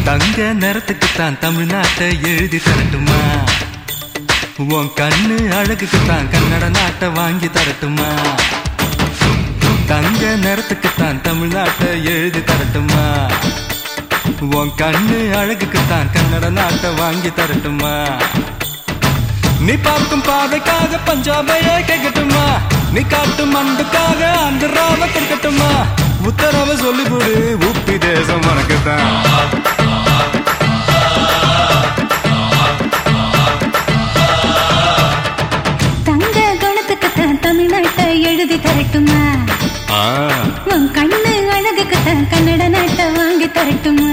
தங்க நிறத்துக்குத்தான் தமிழ்நாட்டை எழுதி தரட்டுமா உன் கண்ணு அழகுக்குத்தான் கன்னட நாட்டை வாங்கி தரட்டுமா தங்க நிறத்துக்குத்தான் தமிழ்நாட்டை எழுதி தரட்டுமா உன் கண்ணு அழகுக்குத்தான் கன்னட நாட்டை வாங்கி தரட்டுமா நீ பார்க்கும் பார்வைக்காக பஞ்சாபையே கேட்கட்டுமா நீ காட்டும் அன்புக்காக ஆந்திராவை கேட்கட்டுமா உத்தரவை சொல்லிவிடு உப்பி தேசம் உனக்குத்தான் தங்க குணத்துக்குத்தான் தமிழ்நாட்டை எழுதி தரட்டுமா ஆ, உன் கண்ணு அழகுக்குத்தான் கன்னட நாட்டை வாங்கி தரட்டுமா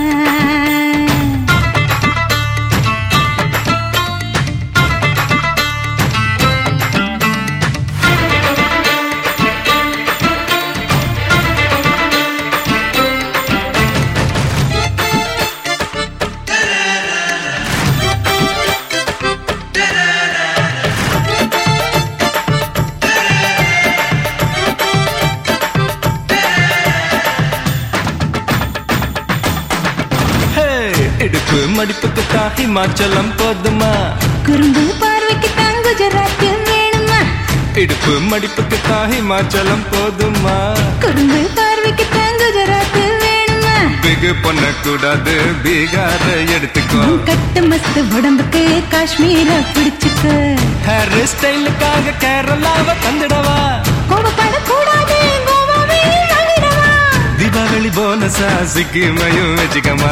ஹே, இடுப்பு மடிப்புக்குத்தான் ஹிமாச்சலம் போதுமா குறும்பு பார்வைக்குத்தான் குஜராத் வேணுமா இடுப்பு மடிப்புக்குத்தான் ஹிமாச்சலம் போதுமா குறும்பு பார்வைக்குத்தான் குஜராத் வேணுமா பிகு பண்ணக்கூடாது பீகார எடுத்துக்கோ உன் கட்டு மஸ்து உடம்புக்கு காஷ்மீர பிடிச்சுக்கோ ஹேர் ஸ்டைலுக்காக கேரளாவை தந்துடவா கோபப்படக்கூடாது கோவாவே வாங்கிடவா தீபாவளி போனஸா சிக்கிமையும் வச்சுக்கமா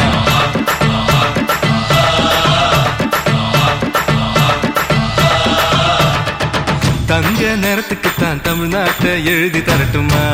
தங்க நேரத்துக்குத்தான் தமிழ்நாட்டை எழுதி தரட்டுமா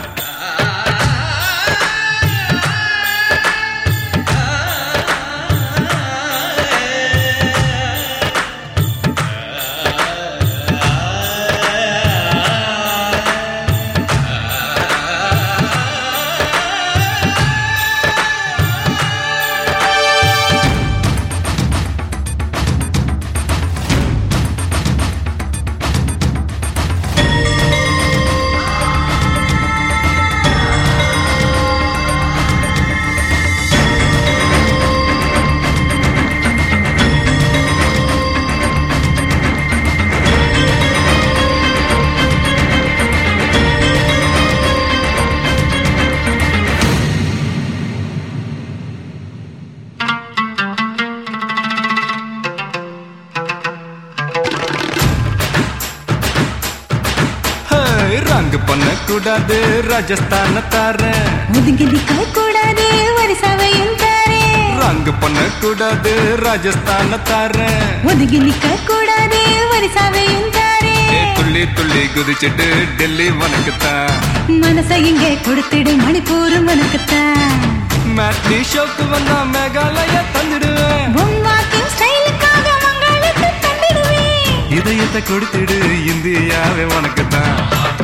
ஹே, ரங்கு பண்ணக்கூடாது ராஜஸ்தான தாரேன் ஒதுங்கி நிற்க கூடாது வரிசவையும் தாரே ரங்கு பண்ணக்கூடாது ராஜஸ்தான தாரேன் ஒதுங்கி நிற்க கூடாது வரிசவையும் தாரே ஏ, துள்ளி துள்ளி குதிச்சிட்டு டெல்லி உனக்குத்தான் மனசை இங்கே கொடுத்துடு மணிப்பூர் உனக்குத்தான் மேட்னி ஷோக்கு வந்தா மேகாலய தந்துடுவேன் உன் வாக்கிங் ஸ்டைலுக்காக மங்களுக்கு தந்திடுவேன் இதயத்தை கொடுத்துடு இந்தியாவே உனக்குத்தான்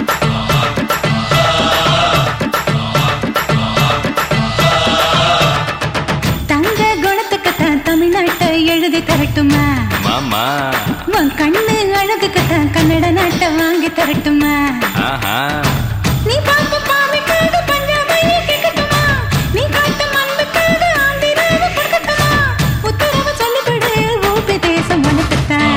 தங்க குணத்துக்குத்தான் தமிழ்நாட்டை எழுதி தரட்டுமா மாமா உன் கண்ணு அழகுக்குத்தான் கன்னட நாட்டை வாங்கி தரட்டுமா ஆஹா நீ பார்க்கும் பாவைக்காக பஞ்சாபையே கேட்கட்டுமா நீ காட்டும் அன்புக்காக ஆந்திராவை கொடுக்கட்டுமா உத்தரவு சொல்லிவிடு ஊபி தேசம் உனக்குத்தான்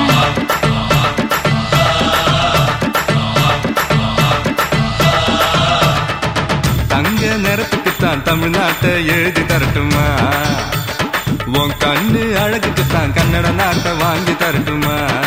தங்க நிறத்துக்குத்தான் தமிழ்நாட்டை எழுதி தரட்டுமா உன் கண்ணு அழகுக்குத்தான் கன்னட நாட்டை வாங்கி தரட்டுமா